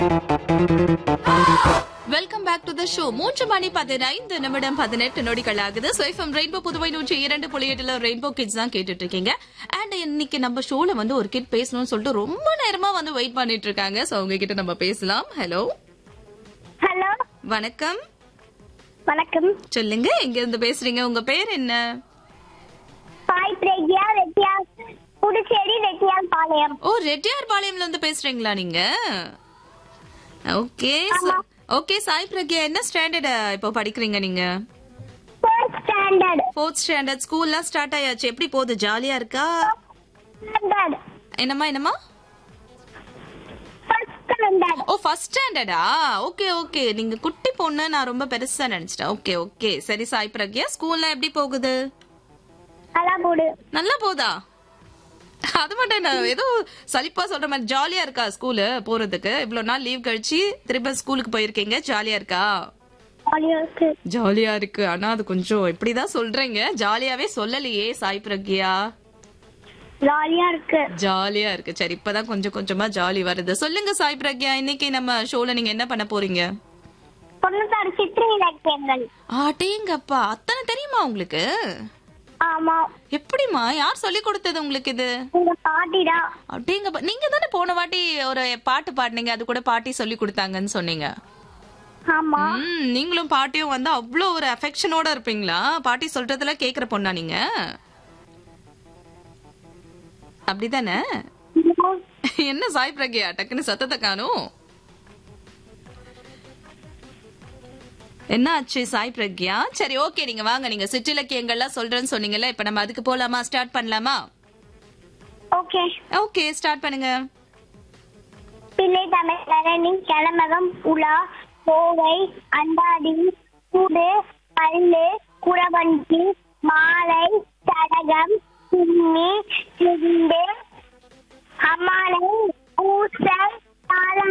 welcome back to the show மூன்று மணி பதினைந்து நிமிடம் பதினெட்டு நொடிகள் ஆகுது சோஃபம் ரெயின்போ புதுவை நூற்றி இரண்டு புள்ளி எட்டுல ரெயின்போ கிட்ஸ் தான் கேட்டுட்டு இருக்கீங்க அண்ட் இன்னைக்கு நம்ம ஷோல வந்து ஒரு கிட் பேசணும்னு சொல்லிட்டு ரொம்ப நேரமா வந்து வெயிட் பண்ணிட்டு இருக்காங்க சோ அவங்க கிட்ட நம்ம பேசலாம் ஹலோ ஹலோ வணக்கம் வணக்கம் சொல்லுங்க எங்க இருந்து பேசுறீங்க உங்க பேர் என்ன சாய் பிரக்யா ரெட்டியா புதுச்சேரி ரெட்டியால் பாளையம் ஓ ரெட்டியார் பாளையம்ல இருந்து பேசுறீங்களா நீங்க ஓகே ஓகே சாய் பிரக்யா என்ன ஸ்டாண்டர்ட் இப்போ படிக்கிறீங்க நீங்க ஃபோர்த் ஸ்டாண்டர்ட் ஃபோர்த் ஸ்டாண்டர்ட் ஸ்கூல்லாம் ஸ்டார்ட் ஆயாச்சு எப்படி போகுது ஜாலியா இருக்கா ஸ்டாண்டர்ட் என்னம்மா என்னம்மா ஃபர்ஸ்ட் ஸ்டாண்டர்ட் ஓ ஃபர்ஸ்ட் ஸ்டாண்டர்டா ஓகே ஓகே நீங்க குட்டி பொண்ணு நான் ரொம்ப பெருசா நினைச்சிட்டேன் ஓகே ஓகே சரி சாய் பிரக்யா ஸ்கூல்லாம் எப்படி போகுது அதான் போடு நல்லா போதா அது மட்டும் என்ன ஏதோ சலிப்பா சொல்ற மாதிரி ஜாலியா இருக்கா ஸ்கூலு போறதுக்கு இவ்வளவு நாள் லீவ் கழிச்சு திரும்ப ஸ்கூலுக்கு போயிருக்கீங்க ஜாலியா இருக்கா ஜாலியா இருக்கு ஜாலியா இருக்கு ஆனா அது கொஞ்சம் இப்படிதான் சொல்றீங்க ஜாலியாவே சொல்லலையே சாய் பிரக்யா ஜாலியா இருக்கு ஜாலியா இருக்கு சரி இப்பதான் கொஞ்சம் கொஞ்சமா ஜாலி வருது சொல்லுங்க சாய் பிரக்யா இன்னைக்கு நம்ம ஷோல நீங்க என்ன பண்ண போறீங்க தொண்ணூத்தாறு சித்திரை இலக்கியங்கள் ஆட்டேங்கப்பா அத்தனை தெரியுமா உங்களுக்கு ஆமா எப்படிமா யார் சொல்லி கொடுத்தது உங்களுக்கு இது உங்க பாட்டிடா அப்படிங்கப்பா நீங்க தானே போன வாட்டி ஒரு பாட்டு பாடினீங்க அது கூட பாட்டி சொல்லி கொடுத்தாங்கன்னு சொன்னீங்க ஆமா ம் நீங்களும் பாட்டியும் வந்து அவ்வளோ ஒரு அஃபெக்ஷனோட இருப்பீங்களா பாட்டி சொல்றதுல கேக்குற பொண்ணா நீங்க அப்படிதானே என்ன சாய் பிரக்யா டக்குன்னு சத்தத்தை காணும் என்ன ஆச்சு சாய் பிரக்யா சரி ஓகே நீங்க வாங்க நீங்க சிற்றிலக்கியங்கள்லாம் சொல்றேன்னு சொன்னீங்கல்ல இப்ப நம்ம அதுக்கு போலாமா ஸ்டார்ட் பண்ணலாமா ஓகே ஓகே ஸ்டார்ட் பண்ணுங்க பிள்ளை தமிழரின் கிளமகம் உலா கோவை அண்டாடி கூடு பல்லு குறவண்டி மாலை சடகம் சிம்மி சிந்து அம்மானை ஊசல் தாளம்